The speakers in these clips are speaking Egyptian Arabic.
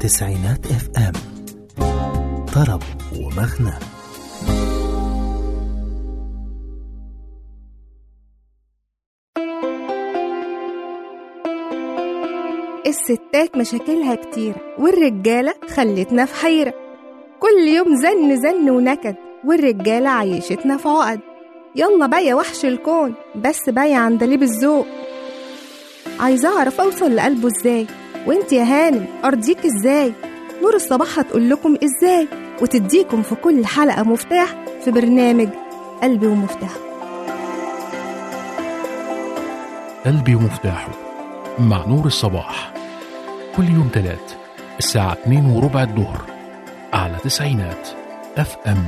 تسعينات اف ام طرب ومغنى الستات مشاكلها كتير والرجالة خلتنا في حيرة كل يوم زن زن ونكد والرجالة عيشتنا في عقد يلا بقى يا وحش الكون بس بقى يا عندليب الذوق عايزة أعرف أوصل لقلبه إزاي وإنت يا هانم أرضيك إزاي نور الصباح هتقول لكم إزاي وتديكم في كل حلقة مفتاح في برنامج قلبي ومفتاحه قلبي ومفتاحه مع نور الصباح كل يوم تلات الساعة 2 وربع الظهر على تسعينات اف ام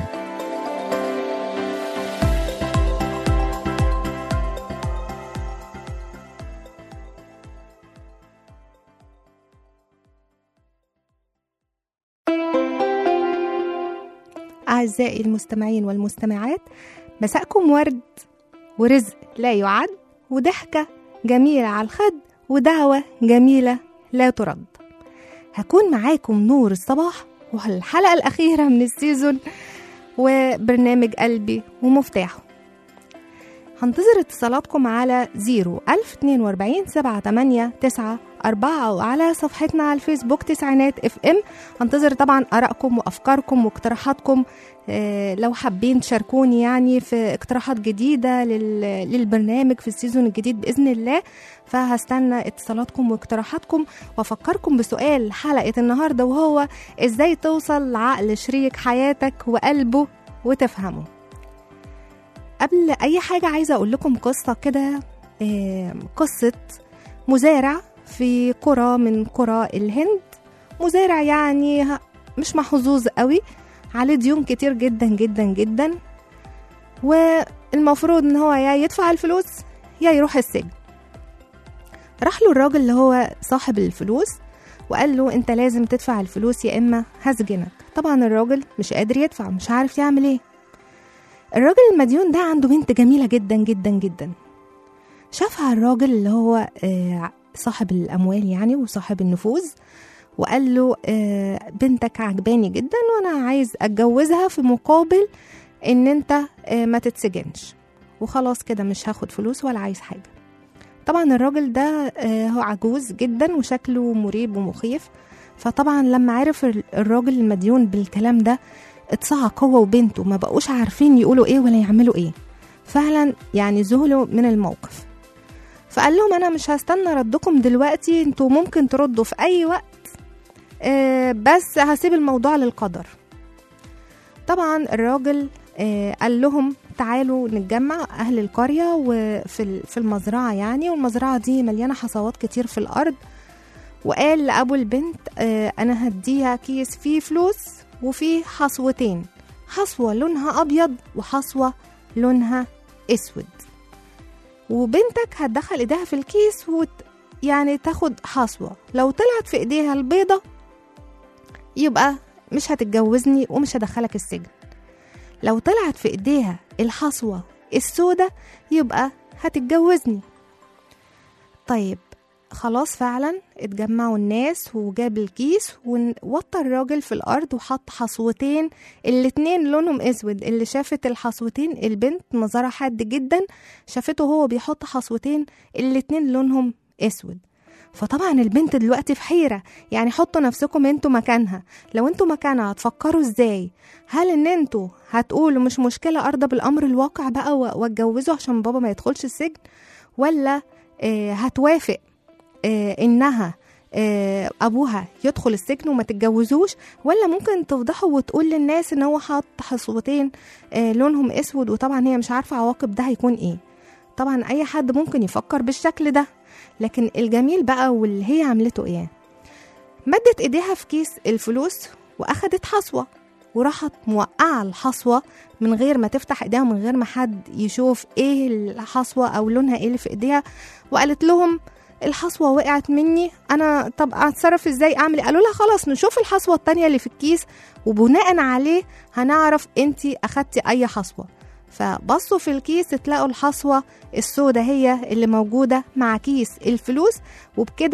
أعزائي المستمعين والمستمعات مساءكم ورد ورزق لا يعد وضحكة جميلة على الخد ودعوة جميلة لا ترد هكون معاكم نور الصباح والحلقة الأخيرة من السيزون وبرنامج قلبي ومفتاحه هنتظر اتصالاتكم على 0 1042 78 9 4 أو على صفحتنا على الفيسبوك تسعينات اف ام هنتظر طبعا آرائكم وأفكاركم واقتراحاتكم آه، لو حابين تشاركوني يعني في اقتراحات جديدة لل- للبرنامج في السيزون الجديد بإذن الله فهستنى اتصالاتكم واقتراحاتكم وأفكركم بسؤال حلقة النهاردة وهو إزاي توصل لعقل شريك حياتك وقلبه وتفهمه قبل أي حاجة عايزة أقول لكم قصة كده آه، قصة مزارع في قرى من قرى الهند مزارع يعني ه- مش محظوظ قوي عليه ديون كتير جدا جدا جدا والمفروض ان هو يا يدفع الفلوس يا يروح السجن راح له الراجل اللي هو صاحب الفلوس وقال له انت لازم تدفع الفلوس يا اما هسجنك طبعا الراجل مش قادر يدفع مش عارف يعمل ايه الراجل المديون ده عنده بنت جميلة جدا جدا جدا شافها الراجل اللي هو آه، صاحب الأموال يعني وصاحب النفوذ وقال له آه، بنتك عجباني جدا وانا عايز اتجوزها في مقابل ان انت آه، ما تتسجنش وخلاص كده مش هاخد فلوس ولا عايز حاجه طبعا الراجل ده آه، هو عجوز جدا وشكله مريب ومخيف فطبعا لما عرف ال- الراجل المديون بالكلام ده اتصعق هو وبنته ما بقوش عارفين يقولوا ايه ولا يعملوا ايه فعلا يعني ذهلوا من الموقف فقال لهم انا مش هستنى ردكم دلوقتي انتوا ممكن تردوا في اي وقت آه، بس هسيب الموضوع للقدر طبعا الراجل آه، قال لهم تعالوا نتجمع اهل القريه وفي ال- في المزرعه يعني والمزرعه دي مليانه حصوات كتير في الارض وقال لابو البنت آه، انا هديها كيس فيه فلوس وفيه حصوتين حصوه لونها ابيض وحصوه لونها اسود وبنتك هتدخل ايديها في الكيس وت... يعني تاخد حصوه لو طلعت في ايديها البيضه يبقى مش هتتجوزني ومش هدخلك السجن لو طلعت في ايديها الحصوة السودة يبقى هتتجوزني طيب خلاص فعلا اتجمعوا الناس وجاب الكيس ووطى الراجل في الارض وحط حصوتين الاتنين لونهم اسود اللي شافت الحصوتين البنت نظرها حاد جدا شافته هو بيحط حصوتين الاتنين لونهم اسود فطبعا البنت دلوقتي في حيرة يعني حطوا نفسكم انتوا مكانها لو انتوا مكانها هتفكروا ازاي هل ان انتوا هتقولوا مش مشكلة ارضى بالامر الواقع بقى و- واتجوزوا عشان بابا ما يدخلش السجن ولا آه هتوافق آه انها آه ابوها يدخل السجن وما تتجوزوش ولا ممكن تفضحوا وتقول للناس ان هو حاط حصوتين آه لونهم اسود وطبعا هي مش عارفة عواقب ده هيكون ايه طبعا اي حد ممكن يفكر بالشكل ده لكن الجميل بقى واللي هي عملته ايه مدت ايديها في كيس الفلوس واخدت حصوه وراحت موقعه الحصوه من غير ما تفتح ايديها ومن غير ما حد يشوف ايه الحصوه او لونها ايه اللي في ايديها وقالت لهم الحصوه وقعت مني انا طب اتصرف ازاي اعمل إيه؟ قالوا لها خلاص نشوف الحصوه التانية اللي في الكيس وبناء عليه هنعرف انتي اخدتي اي حصوه فبصوا في الكيس تلاقوا الحصوة السودة هي اللي موجودة مع كيس الفلوس وبكده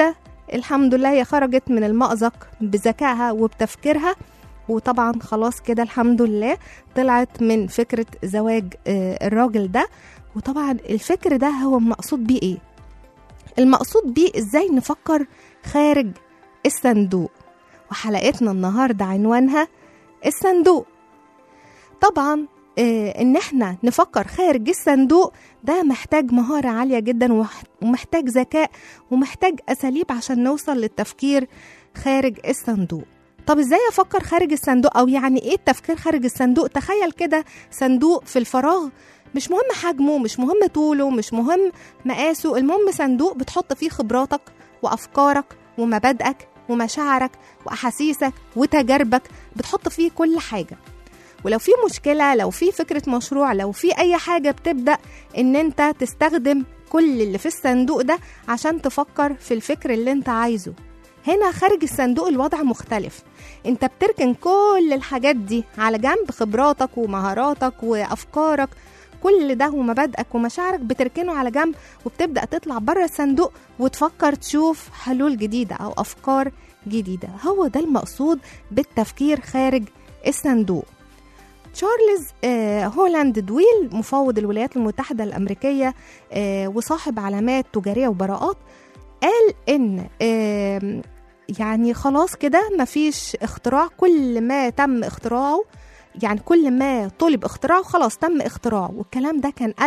الحمد لله هي خرجت من المأزق بذكائها وبتفكيرها وطبعا خلاص كده الحمد لله طلعت من فكرة زواج آه، الراجل ده وطبعا الفكر ده هو المقصود بيه ايه المقصود بيه ازاي نفكر خارج الصندوق وحلقتنا النهاردة عنوانها الصندوق طبعا آه، ان احنا نفكر خارج الصندوق ده محتاج مهارة عالية جدا ومح- ومحتاج ذكاء ومحتاج اساليب عشان نوصل للتفكير خارج الصندوق طب ازاي افكر خارج الصندوق او يعني ايه التفكير خارج الصندوق تخيل كده صندوق في الفراغ مش مهم حجمه مش مهم طوله مش مهم مقاسه المهم صندوق بتحط فيه خبراتك وافكارك ومبادئك ومشاعرك واحاسيسك وتجاربك بتحط فيه كل حاجه ولو في مشكله لو في فكره مشروع لو في اي حاجه بتبدا ان انت تستخدم كل اللي في الصندوق ده عشان تفكر في الفكر اللي انت عايزه هنا خارج الصندوق الوضع مختلف انت بتركن كل الحاجات دي على جنب خبراتك ومهاراتك وافكارك كل ده ومبادئك ومشاعرك بتركنه على جنب وبتبدا تطلع بره الصندوق وتفكر تشوف حلول جديده او افكار جديده هو ده المقصود بالتفكير خارج الصندوق تشارلز آه، هولاند دويل مفوض الولايات المتحدة الأمريكية آه، وصاحب علامات تجارية وبراءات قال إن آم، يعني خلاص كده مفيش اختراع كل ما تم اختراعه يعني كل ما طلب اختراعه خلاص تم اختراعه والكلام ده كان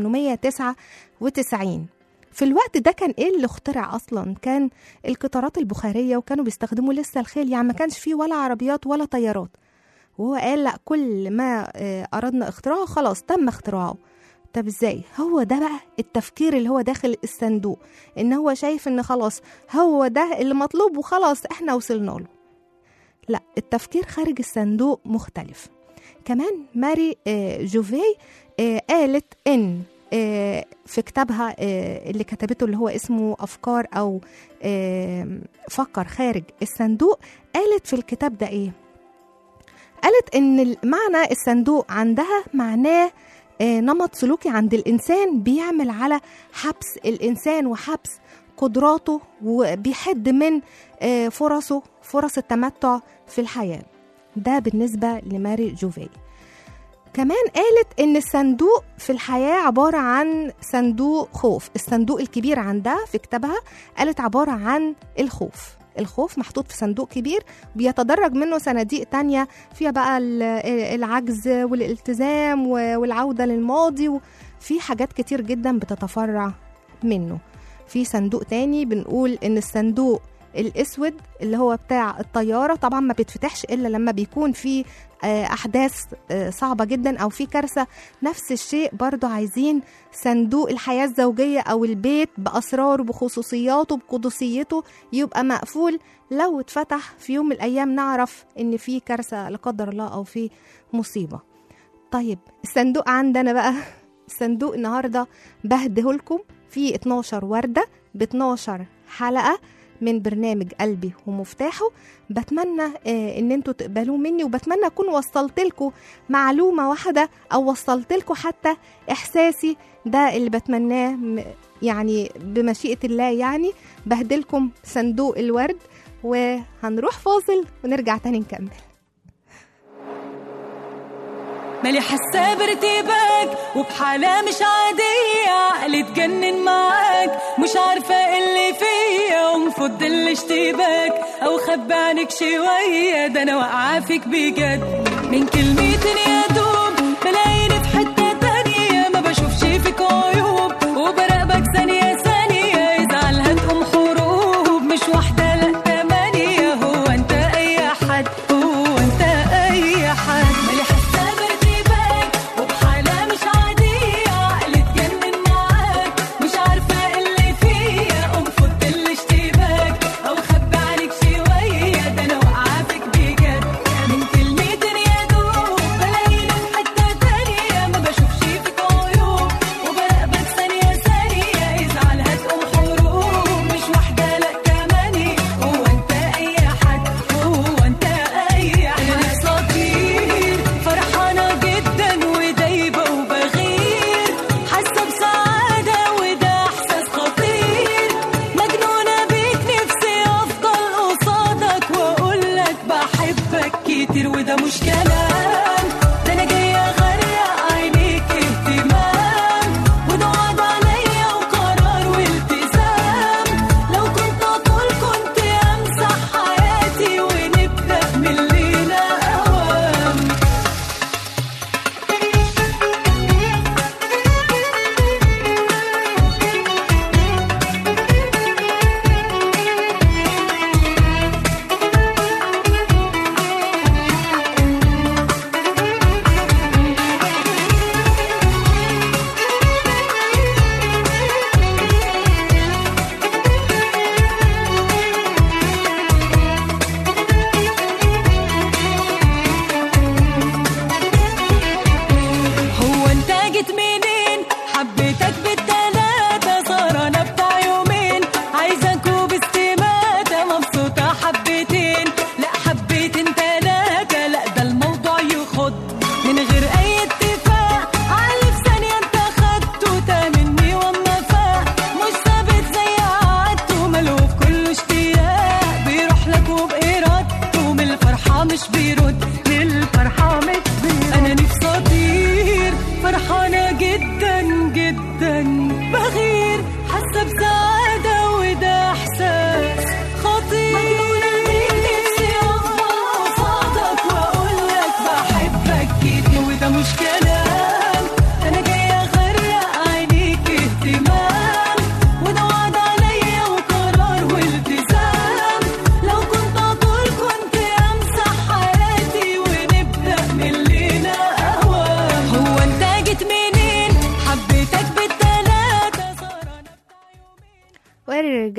1899 في الوقت ده كان ايه اللي اخترع اصلا كان القطارات البخاريه وكانوا بيستخدموا لسه الخيل يعني ما كانش فيه ولا عربيات ولا طيارات وهو قال لا كل ما آه، أردنا اختراعه خلاص تم اختراعه طب ازاي هو ده بقى التفكير اللي هو داخل الصندوق ان هو شايف ان خلاص هو ده اللي مطلوب وخلاص احنا وصلنا له لا التفكير خارج الصندوق مختلف كمان ماري آه، جوفي آه، قالت ان آه، في كتابها آه، اللي كتبته اللي هو اسمه افكار او آه، فكر خارج الصندوق قالت في الكتاب ده ايه قالت ان معنى الصندوق عندها معناه آه، نمط سلوكي عند الانسان بيعمل على حبس الانسان وحبس قدراته وبيحد من آه، فرصه فرص التمتع في الحياه ده بالنسبه لماري جوفي كمان قالت ان الصندوق في الحياه عباره عن صندوق خوف الصندوق الكبير عندها في كتابها قالت عباره عن الخوف الخوف محطوط في صندوق كبير بيتدرج منه صناديق تانية فيها بقى ال- العجز والالتزام و- والعودة للماضي وفي حاجات كتير جدا بتتفرع منه في صندوق تاني بنقول ان الصندوق الاسود اللي هو بتاع الطياره طبعا ما بيتفتحش الا لما بيكون في آه، احداث آه، صعبه جدا او في كارثه نفس الشيء برضو عايزين صندوق الحياه الزوجيه او البيت باسراره بخصوصياته بقدسيته يبقى مقفول لو اتفتح في يوم من الايام نعرف ان في كارثه لا قدر الله او في مصيبه طيب الصندوق عندنا بقى الصندوق النهارده بهدهولكم في 12 ورده ب 12 حلقه من برنامج قلبي ومفتاحه بتمنى آه ان انتوا تقبلوه مني وبتمنى اكون وصلت لكم معلومه واحده او وصلت لكم حتى احساسي ده اللي بتمناه م- يعني بمشيئه الله يعني بهدلكم صندوق الورد وهنروح فاصل ونرجع تاني نكمل مالي حاسه بارتباك وبحالة مش عادية عقلي اتجنن معاك مش عارفة ايه اللي فيا ومفض الاشتباك او خبي عنك شوية ده انا واقعة فيك بجد من كلمتين يا دوب بلاقيني في حتة تانية ما بشوفش فيك عيوب وبراقبك ثانية ثانية يزعل هتقوم حروب مش واحدة لا تمانية هو انت اي حد هو انت اي حد مالي حاسة بارتباك وبحالة مش عادية عقلي اتجنن معاك مش عارفة ايه اللي فيا قوم فض الاشتباك او خبي عليك شوية ده انا واقعة فيك بجد من كلمتين يا دوب بلاقيني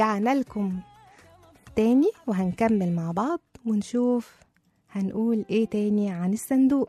ورجعنا لكم تاني وهنكمل مع بعض ونشوف هنقول ايه تاني عن الصندوق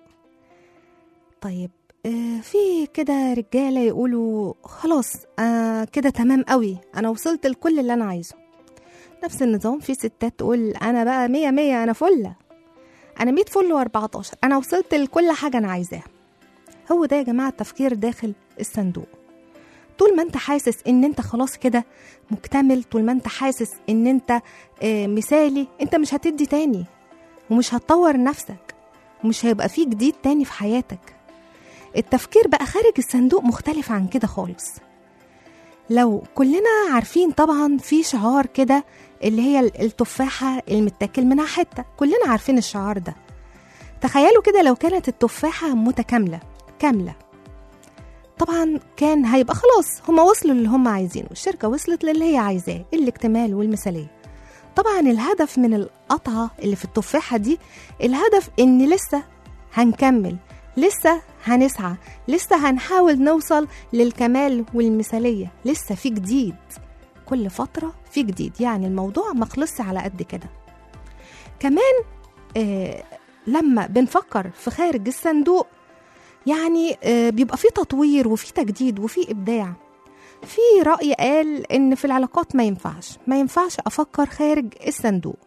طيب آه في كده رجالة يقولوا خلاص آه كده تمام قوي انا وصلت لكل اللي انا عايزه نفس النظام في ستات تقول انا بقى مية مية انا فلة انا مية فل واربعتاشر انا وصلت لكل حاجة انا عايزاها هو ده يا جماعة التفكير داخل الصندوق طول ما انت حاسس ان انت خلاص كده مكتمل طول ما انت حاسس ان انت آه، مثالي انت مش هتدي تاني ومش هتطور نفسك ومش هيبقى فيه جديد تاني في حياتك التفكير بقى خارج الصندوق مختلف عن كده خالص لو كلنا عارفين طبعا في شعار كده اللي هي التفاحة المتاكل منها حتة كلنا عارفين الشعار ده تخيلوا كده لو كانت التفاحة متكاملة كاملة طبعا كان هيبقى خلاص هما وصلوا اللي هما عايزينه الشركة وصلت للي هي عايزاه الاكتمال والمثالية طبعا الهدف من القطعة اللي في التفاحة دي الهدف ان لسه هنكمل لسه هنسعى لسه هنحاول نوصل للكمال والمثالية لسه في جديد كل فترة في جديد يعني الموضوع مخلصش على قد كده كمان آه لما بنفكر في خارج الصندوق يعني آه بيبقى في تطوير وفي تجديد وفي إبداع في رأي قال إن في العلاقات ما ينفعش ما ينفعش أفكر خارج الصندوق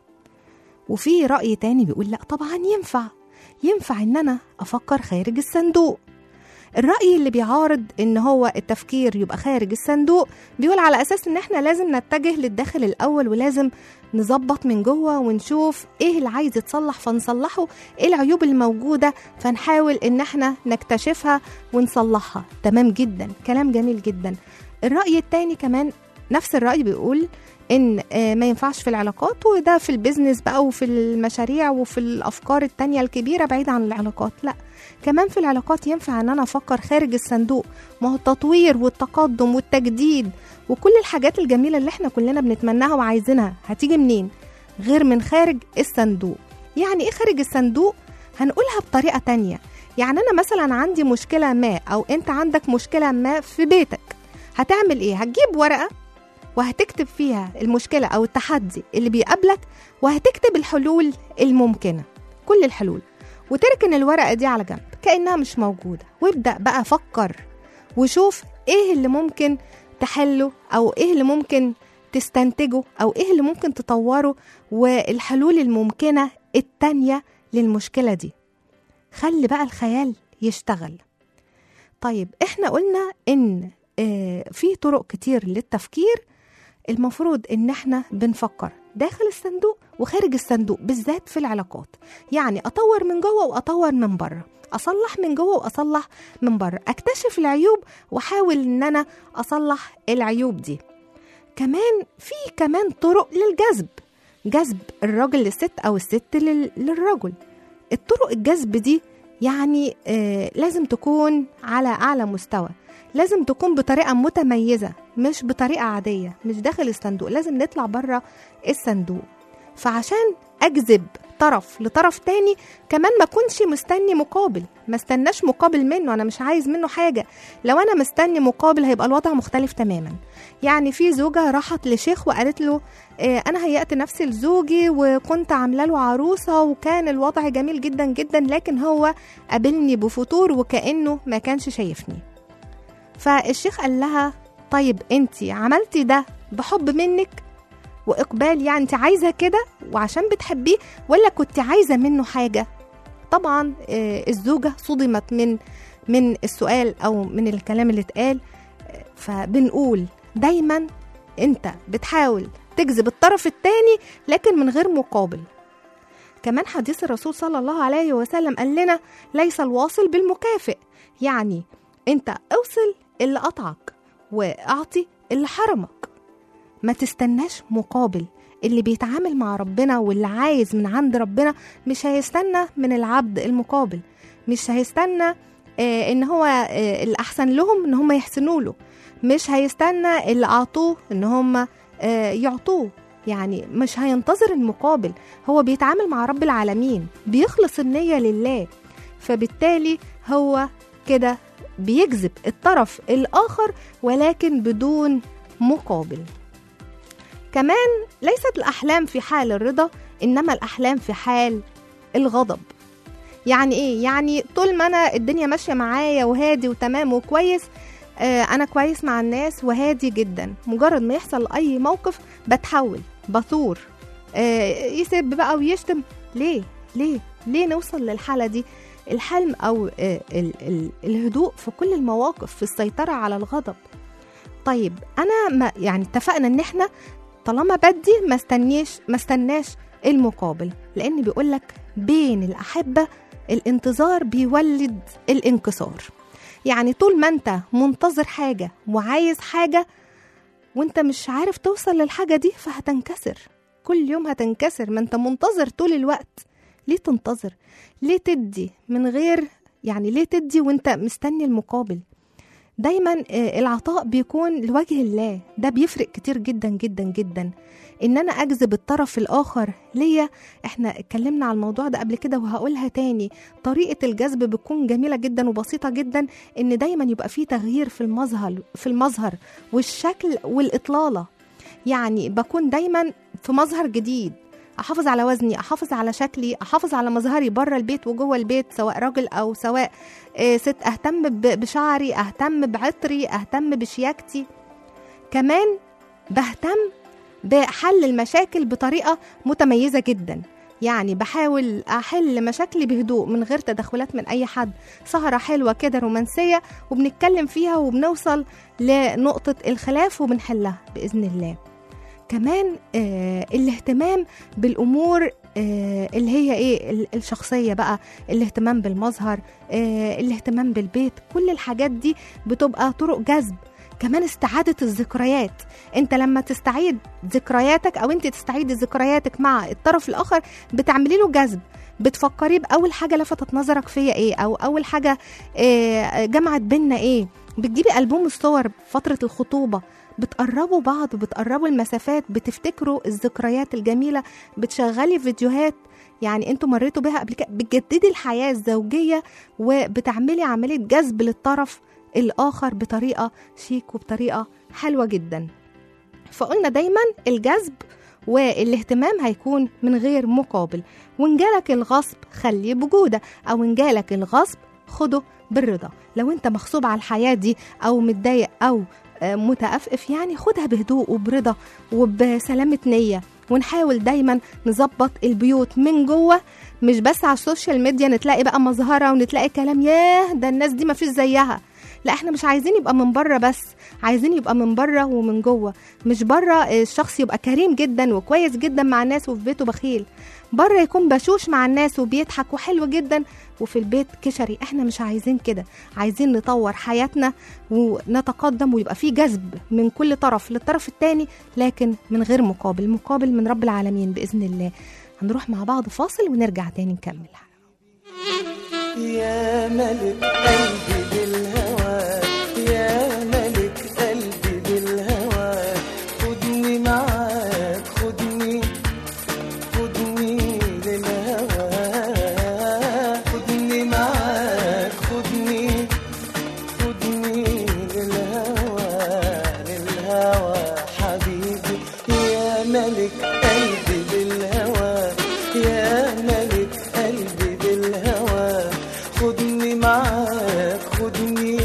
وفي رأي تاني بيقول لأ طبعا ينفع ينفع إن أنا أفكر خارج الصندوق الرأي اللي بيعارض إن هو التفكير يبقى خارج الصندوق بيقول على أساس إن إحنا لازم نتجه للداخل الأول ولازم نظبط من جوه ونشوف إيه اللي عايز يتصلح فنصلحه إيه العيوب الموجودة فنحاول إن إحنا نكتشفها ونصلحها تمام جدا كلام جميل جدا الرأي التاني كمان نفس الرأي بيقول ان آه، ما ينفعش في العلاقات وده في البيزنس بقى وفي المشاريع وفي الافكار التانية الكبيرة بعيد عن العلاقات لا كمان في العلاقات ينفع ان انا افكر خارج الصندوق ما هو التطوير والتقدم والتجديد وكل الحاجات الجميلة اللي احنا كلنا بنتمناها وعايزينها هتيجي منين غير من خارج الصندوق يعني ايه خارج الصندوق هنقولها بطريقة تانية يعني انا مثلا عندي مشكلة ما او انت عندك مشكلة ما في بيتك هتعمل ايه هتجيب ورقة وهتكتب فيها المشكلة أو التحدي اللي بيقابلك وهتكتب الحلول الممكنة كل الحلول وتركن الورقة دي على جنب كأنها مش موجودة وابدأ بقى فكر وشوف ايه اللي ممكن تحله أو ايه اللي ممكن تستنتجه أو ايه اللي ممكن تطوره والحلول الممكنة التانية للمشكلة دي خلي بقى الخيال يشتغل طيب احنا قلنا ان آه، في طرق كتير للتفكير المفروض ان احنا بنفكر داخل الصندوق وخارج الصندوق بالذات في العلاقات يعني اطور من جوه واطور من بره اصلح من جوه واصلح من بره اكتشف العيوب واحاول ان انا اصلح العيوب دي كمان في كمان طرق للجذب جذب الراجل للست او الست لل- للرجل الطرق الجذب دي يعني آه لازم تكون على اعلى مستوى لازم تكون بطريقه متميزه مش بطريقه عاديه مش داخل الصندوق لازم نطلع بره الصندوق فعشان اجذب طرف لطرف تاني كمان ما كنش مستني مقابل ما استناش مقابل منه انا مش عايز منه حاجه لو انا مستني مقابل هيبقى الوضع مختلف تماما يعني في زوجة راحت لشيخ وقالت له آه، أنا هيأت نفسي لزوجي وكنت عاملة له عروسة وكان الوضع جميل جدا جدا لكن هو قابلني بفتور وكأنه ما كانش شايفني فالشيخ قال لها طيب انت عملتي ده بحب منك واقبال يعني انت عايزه كده وعشان بتحبيه ولا كنت عايزه منه حاجه طبعا آه، الزوجه صدمت من من السؤال او من الكلام اللي اتقال آه، فبنقول دايما انت بتحاول تجذب الطرف التاني لكن من غير مقابل كمان حديث الرسول صلى الله عليه وسلم قال لنا ليس الواصل بالمكافئ يعني انت اوصل اللي قطعك واعطي اللي حرمك ما تستناش مقابل اللي بيتعامل مع ربنا واللي عايز من عند ربنا مش هيستنى من العبد المقابل مش هيستنى آه ان هو آه الاحسن لهم ان هم يحسنوا له مش هيستنى اللي اعطوه ان هم آه يعطوه يعني مش هينتظر المقابل هو بيتعامل مع رب العالمين بيخلص النية لله فبالتالي هو كده بيجذب الطرف الآخر ولكن بدون مقابل كمان ليست الأحلام في حال الرضا إنما الأحلام في حال الغضب يعني إيه؟ يعني طول ما أنا الدنيا ماشية معايا وهادي وتمام وكويس آه أنا كويس مع الناس وهادي جدا مجرد ما يحصل أي موقف بتحول بثور آه يسب بقى ويشتم ليه؟ ليه؟ ليه نوصل للحالة دي؟ الحلم أو آه ال ال الهدوء في كل المواقف في السيطرة على الغضب طيب أنا ما يعني اتفقنا إن إحنا طالما بدي ما استنيش ما استناش المقابل لان بيقول لك بين الاحبه الانتظار بيولد الانكسار يعني طول ما انت منتظر حاجه وعايز حاجه وانت مش عارف توصل للحاجه دي فهتنكسر كل يوم هتنكسر ما انت منتظر طول الوقت ليه تنتظر ليه تدي من غير يعني ليه تدي وانت مستني المقابل دايما آه، العطاء بيكون لوجه الله ده بيفرق كتير جدا جدا جدا ان انا اجذب الطرف الاخر ليا احنا اتكلمنا على الموضوع ده قبل كده وهقولها تاني طريقه الجذب بتكون جميله جدا وبسيطه جدا ان دايما يبقى في تغيير في المظهر في المظهر والشكل والاطلاله يعني بكون دايما في مظهر جديد احافظ على وزني احافظ على شكلي احافظ على مظهري بره البيت وجوه البيت سواء راجل او سواء آه، ست اهتم ب- بشعري اهتم بعطري اهتم بشياكتي كمان بهتم بحل المشاكل بطريقه متميزه جدا يعني بحاول احل مشاكلي بهدوء من غير تدخلات من اي حد سهره حلوه كده رومانسيه وبنتكلم فيها وبنوصل لنقطه الخلاف وبنحلها باذن الله كمان آه الاهتمام بالامور آه اللي هي ايه ال- الشخصيه بقى الاهتمام بالمظهر آه الاهتمام بالبيت كل الحاجات دي بتبقى طرق جذب كمان استعادة الذكريات انت لما تستعيد ذكرياتك او انت تستعيدي ذكرياتك مع الطرف الاخر بتعملي له جذب بتفكري باول حاجه لفتت نظرك فيا ايه او اول حاجه آه، جمعت بينا ايه بتجيبي البوم الصور فتره الخطوبه بتقربوا بعض بتقربوا المسافات بتفتكروا الذكريات الجميله بتشغلي فيديوهات يعني انتوا مريتوا بيها قبل كده بتجددي الحياه الزوجيه وبتعملي عمليه جذب للطرف الاخر بطريقه شيك وبطريقه حلوه جدا فقلنا دايما الجذب والاهتمام هيكون من غير مقابل وان جالك الغصب خليه بجودة او ان جالك الغصب خده بالرضا لو انت مغصوب على الحياة دي او متضايق او آه، متأفف يعني خدها بهدوء وبرضا وبسلامة نية ونحاول دايما نظبط البيوت من جوه مش بس على السوشيال ميديا نتلاقي بقى مظهرة ونتلاقي كلام ياه ده الناس دي مفيش زيها لا احنا مش عايزين يبقى من بره بس عايزين يبقى من بره ومن جوه مش بره الشخص يبقى كريم جدا وكويس جدا مع الناس وفي بيته بخيل بره يكون بشوش مع الناس وبيضحك وحلو جدا وفي البيت كشري احنا مش عايزين كده عايزين نطور حياتنا ونتقدم ويبقى في جذب من كل طرف للطرف التاني لكن من غير مقابل مقابل من رب العالمين بإذن الله هنروح مع بعض فاصل ونرجع تاني نكمل يا ملك قلبي بالهوى يا ملك قلبي بالهوى خدني معاك خدني خدني للهوى خدني معاك خدني خدني للهوى للهوى حبيبي يا ملك قلبي بالهوى يا ملك قلبي بالهوى خدني معاك خدني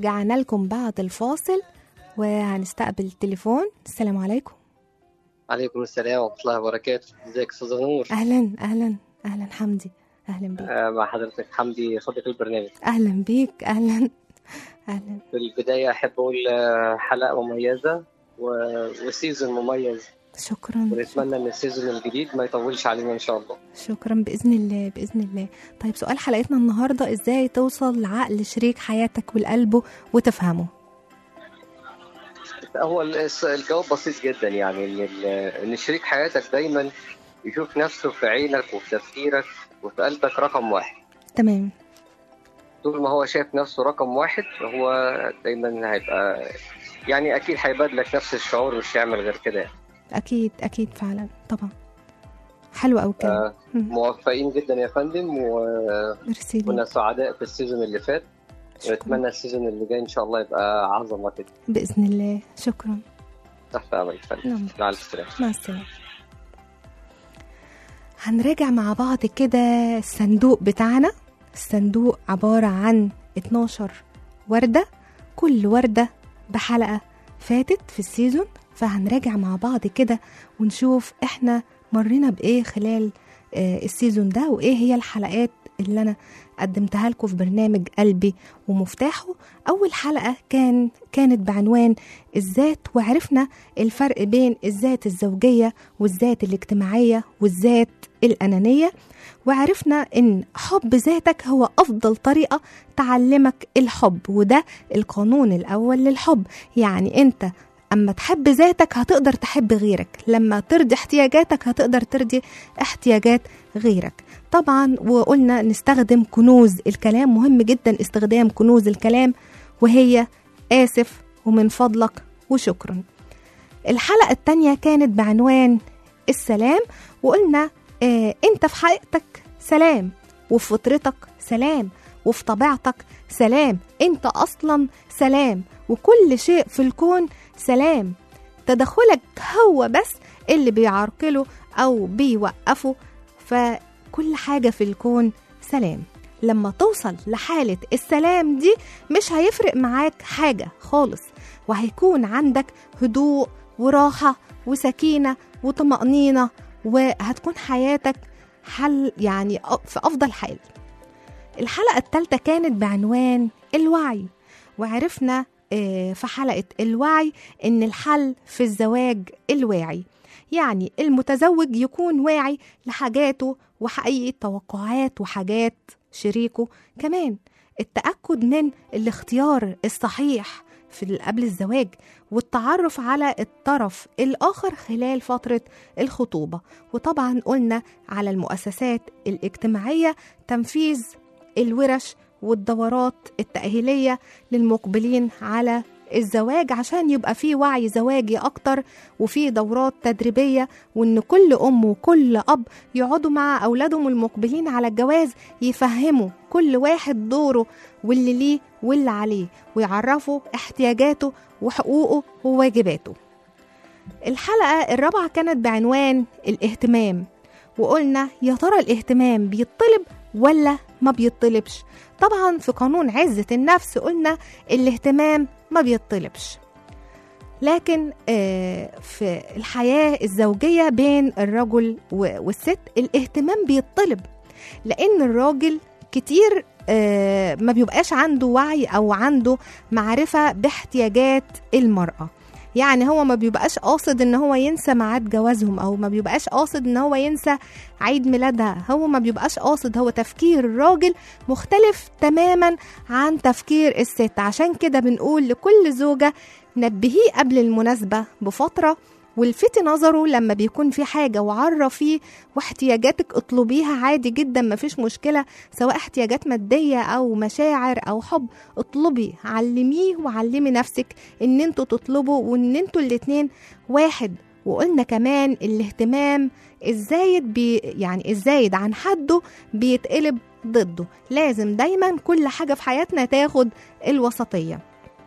ورجعنا لكم بعد الفاصل وهنستقبل تليفون السلام عليكم عليكم السلام ورحمة الله وبركاته ازيك استاذ نور اهلا اهلا اهلا حمدي اهلا بيك آه، مع حضرتك حمدي صديق البرنامج اهلا بيك اهلا اهلا في البداية أحب أقول آه، حلقة مميزة و- وسيزون مميز شكرا ونتمنى إن السيزون الجديد ما يطولش علينا إن شاء الله شكرا باذن الله باذن الله طيب سؤال حلقتنا النهارده ازاي توصل لعقل شريك حياتك والقلبه وتفهمه هو الس- الجواب بسيط جدا يعني إن ال- إن شريك حياتك دايما يشوف نفسه في عينك وفي تفكيرك وفي قلبك رقم واحد تمام طول ما هو شايف نفسه رقم واحد هو دايما هيبقى يعني أكيد هيبادلك نفس الشعور مش هيعمل غير كده يعني. اكيد اكيد فعلا طبعا حلو قوي الكلام آه، مم. موفقين جدا يا فندم و ميرسي ليك. كنا سعداء في السيزون اللي فات شكرا ونتمنى السيزون اللي جاي ان شاء الله يبقى عظمه كده باذن الله شكرا تحت امرك يا فندم نعم. مع الف سلامه مع السلامه هنراجع مع بعض كده الصندوق بتاعنا الصندوق عبارة عن 12 وردة كل وردة بحلقة فاتت في السيزون فهنراجع مع بعض كده ونشوف احنا مرينا بإيه خلال آه، السيزون ده وإيه هي الحلقات اللي أنا قدمتها لكم في برنامج قلبي ومفتاحه أول حلقة كان كانت بعنوان الذات وعرفنا الفرق بين الذات الزوجية والذات الاجتماعية والذات الأنانية وعرفنا إن حب ذاتك هو أفضل طريقة تعلمك الحب وده القانون الأول للحب يعني أنت أما تحب ذاتك هتقدر تحب غيرك لما ترضي احتياجاتك هتقدر ترضي احتياجات غيرك طبعا وقلنا نستخدم كنوز الكلام مهم جدا استخدام كنوز الكلام وهي آسف ومن فضلك وشكرا الحلقة التانية كانت بعنوان السلام وقلنا آه انت في حقيقتك سلام وفي فطرتك سلام وفي طبيعتك سلام انت اصلا سلام وكل شيء في الكون سلام تدخلك هو بس اللي بيعرقله او بيوقفه فكل حاجة في الكون سلام لما توصل لحالة السلام دي مش هيفرق معاك حاجة خالص وهيكون عندك هدوء وراحة وسكينة وطمأنينة وهتكون حياتك حل يعني أ- في أفضل حال الحلقة الثالثة كانت بعنوان الوعي وعرفنا آه، في حلقة الوعي إن الحل في الزواج الواعي يعني المتزوج يكون واعي لحاجاته وحقيقة توقعات وحاجات شريكه كمان التأكد من الاختيار الصحيح في قبل الزواج والتعرف على الطرف الآخر خلال فترة الخطوبة وطبعا قلنا على المؤسسات الاجتماعية تنفيذ الورش والدورات التأهيلية للمقبلين على الزواج عشان يبقى في وعي زواجي أكتر وفي دورات تدريبية وإن كل أم وكل أب يقعدوا مع أولادهم المقبلين على الجواز يفهموا كل واحد دوره واللي ليه واللي عليه ويعرفوا احتياجاته وحقوقه وواجباته الحلقة الرابعة كانت بعنوان الاهتمام وقلنا يا ترى الاهتمام بيطلب ولا ما بيطلبش طبعا في قانون عزة النفس قلنا الاهتمام ما بيطلبش لكن آه، في الحياة الزوجية بين الرجل و- والست الاهتمام بيطلب لأن الراجل كتير آه، ما بيبقاش عنده وعي أو عنده معرفة باحتياجات المرأة يعني هو ما بيبقاش قاصد ان هو ينسى ميعاد جوازهم او ما بيبقاش قاصد ان هو ينسى عيد ميلادها هو ما بيبقاش قاصد هو تفكير الراجل مختلف تماما عن تفكير الست عشان كده بنقول لكل زوجة نبهيه قبل المناسبة بفترة والفتي نظره لما بيكون في حاجة وعرفيه واحتياجاتك اطلبيها عادي جدا مفيش مشكلة سواء احتياجات مادية أو مشاعر أو حب اطلبي علميه وعلمي نفسك ان انتوا تطلبوا وان انتوا الاتنين واحد وقلنا كمان الاهتمام الزايد بي يعني الزايد عن حده بيتقلب ضده لازم دايما كل حاجة في حياتنا تاخد الوسطية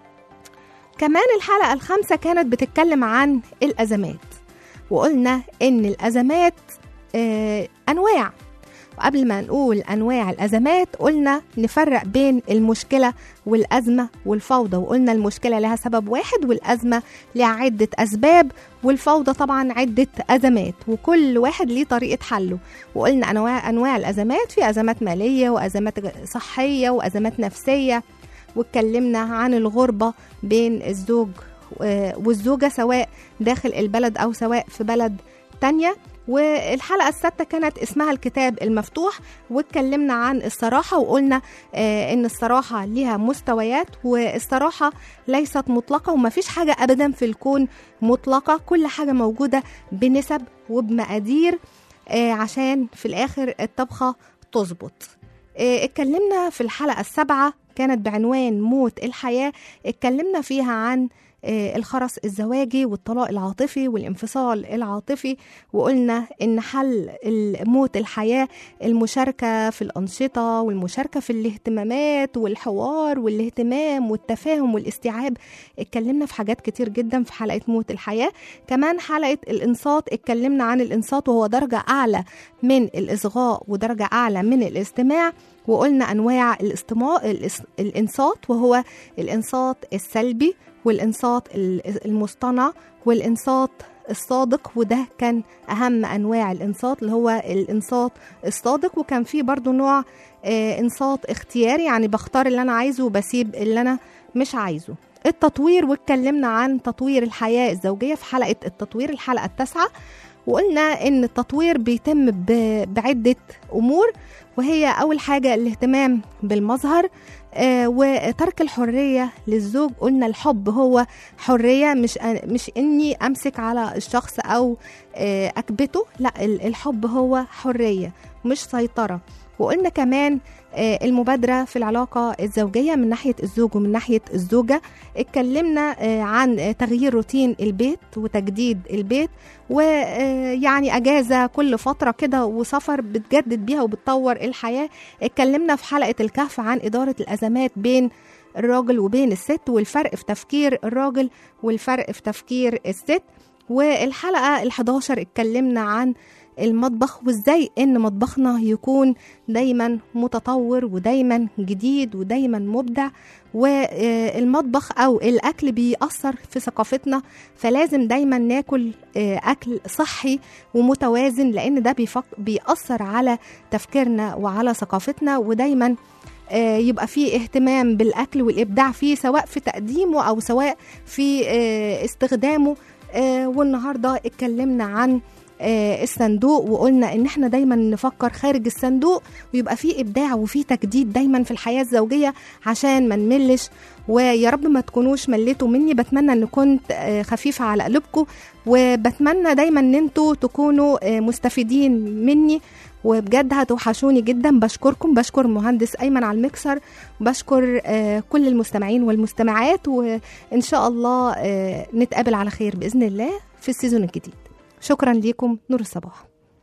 كمان الحلقة الخامسة كانت بتتكلم عن الأزمات وقلنا إن الأزمات آه أنواع وقبل ما نقول أنواع الأزمات قلنا نفرق بين المشكلة والأزمة والفوضى وقلنا المشكلة لها سبب واحد والأزمة لها عدة أسباب والفوضى طبعا عدة أزمات وكل واحد ليه طريقة حله وقلنا أنواع أنواع الأزمات في أزمات مالية وأزمات صحية وأزمات نفسية واتكلمنا عن الغربة بين الزوج آه، والزوجة سواء داخل البلد أو سواء في بلد تانية والحلقة السادسة كانت اسمها الكتاب المفتوح واتكلمنا عن الصراحة وقلنا آه ان الصراحة ليها مستويات والصراحة ليست مطلقة ومفيش حاجة ابدا في الكون مطلقة كل حاجة موجودة بنسب وبمقادير آه عشان في الاخر الطبخة تظبط آه، اتكلمنا في الحلقة السابعة كانت بعنوان موت الحياة اتكلمنا فيها عن آه، الخرس الزواجي والطلاق العاطفي والانفصال العاطفي وقلنا ان حل موت الحياة المشاركة في الأنشطة والمشاركة في الاهتمامات والحوار والاهتمام والتفاهم والاستيعاب اتكلمنا في حاجات كتير جدا في حلقة موت الحياة كمان حلقة الإنصات اتكلمنا عن الإنصات وهو درجة أعلى من الإصغاء ودرجة أعلى من الاستماع وقلنا أنواع الاستماع الاس- الإنصات وهو الإنصات السلبي والإنصات ال- المصطنع والإنصات الصادق وده كان أهم أنواع الإنصات اللي هو الإنصات الصادق وكان فيه برضو نوع آه، إنصات اختياري يعني بختار اللي أنا عايزه وبسيب اللي أنا مش عايزه التطوير واتكلمنا عن تطوير الحياة الزوجية في حلقة التطوير الحلقة التاسعة وقلنا ان التطوير بيتم ب- بعدة امور وهي اول حاجة الاهتمام بالمظهر آه وترك الحرية للزوج قلنا الحب هو حرية مش أ- مش اني امسك على الشخص او آه اكبته لا ال- الحب هو حرية مش سيطرة وقلنا كمان آه، المبادرة في العلاقة الزوجية من ناحية الزوج ومن ناحية الزوجة اتكلمنا آه، عن آه، تغيير روتين البيت وتجديد البيت ويعني أجازة كل فترة كده وسفر بتجدد بيها وبتطور الحياة اتكلمنا في حلقة الكهف عن إدارة الأزمات بين الراجل وبين الست والفرق في تفكير الراجل والفرق في تفكير الست والحلقة ال11 اتكلمنا عن المطبخ وازاي ان مطبخنا يكون دايما متطور ودايما جديد ودايما مبدع والمطبخ او الاكل بيأثر في ثقافتنا فلازم دايما ناكل آه، اكل صحي ومتوازن لان ده بيفك- بيأثر على تفكيرنا وعلى ثقافتنا ودايما آه، يبقى فيه اهتمام بالاكل والابداع فيه سواء في تقديمه او سواء في آه، استخدامه آه، والنهارده اتكلمنا عن آه، الصندوق وقلنا ان احنا دايما نفكر خارج الصندوق ويبقى فيه ابداع وفيه تجديد دايما في الحياه الزوجيه عشان ما نملش ويا رب ما تكونوش مليتوا مني بتمنى ان كنت آه، خفيفه على قلوبكم وبتمنى دايما ان انتوا تكونوا آه، مستفيدين مني وبجد هتوحشوني جدا بشكركم بشكر مهندس ايمن على المكسر بشكر آه، كل المستمعين والمستمعات وان شاء الله آه، نتقابل على خير باذن الله في السيزون الجديد شكرا ليكم نور الصباح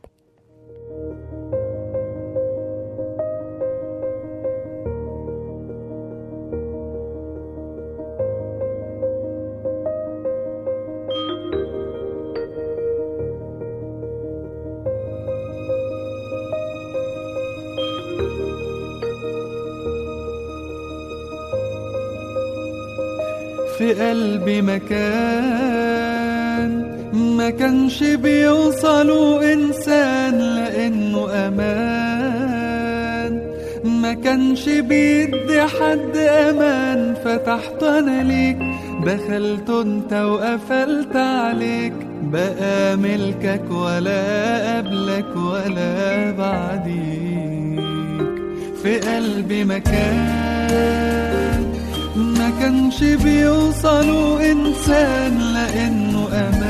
في قلبي مكان ما كانش بيوصلوا إنسان لأنه أمان ما كانش بيدي حد أمان فتحت أنا ليك دخلت انت وقفلت عليك بقى ملكك ولا قبلك ولا بعديك في قلبي مكان ما كانش بيوصلوا إنسان لأنه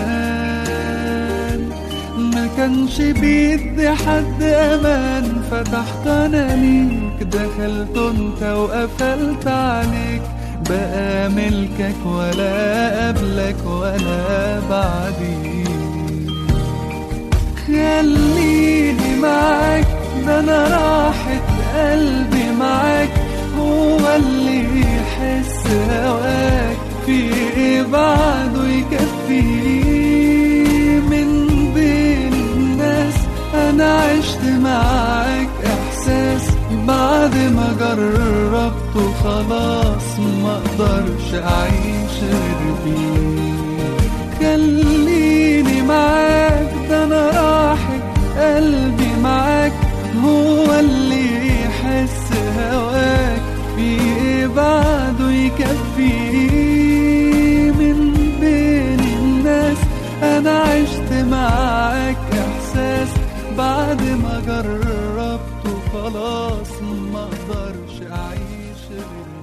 أمان ما كانش بيدي حد أمان فتحت أنا ليك دخلت انت وقفلت عليك بقى ملكك ولا قبلك ولا بعديك خليني معاك ده انا راحة قلبي معاك هو اللي يحس هواك في ايه بعده يكفيه من بين الناس انا عشت معاك بعد ما جربته خلاص ما اقدرش اعيش غير بيه خليني معاك ده انا راحت قلبي معاك هو اللي يحس هواك في ايه بعده يكفيه من بين الناس انا عشت معاك احساس بعد ما جربته خلاص ما اقدرش اعيش غير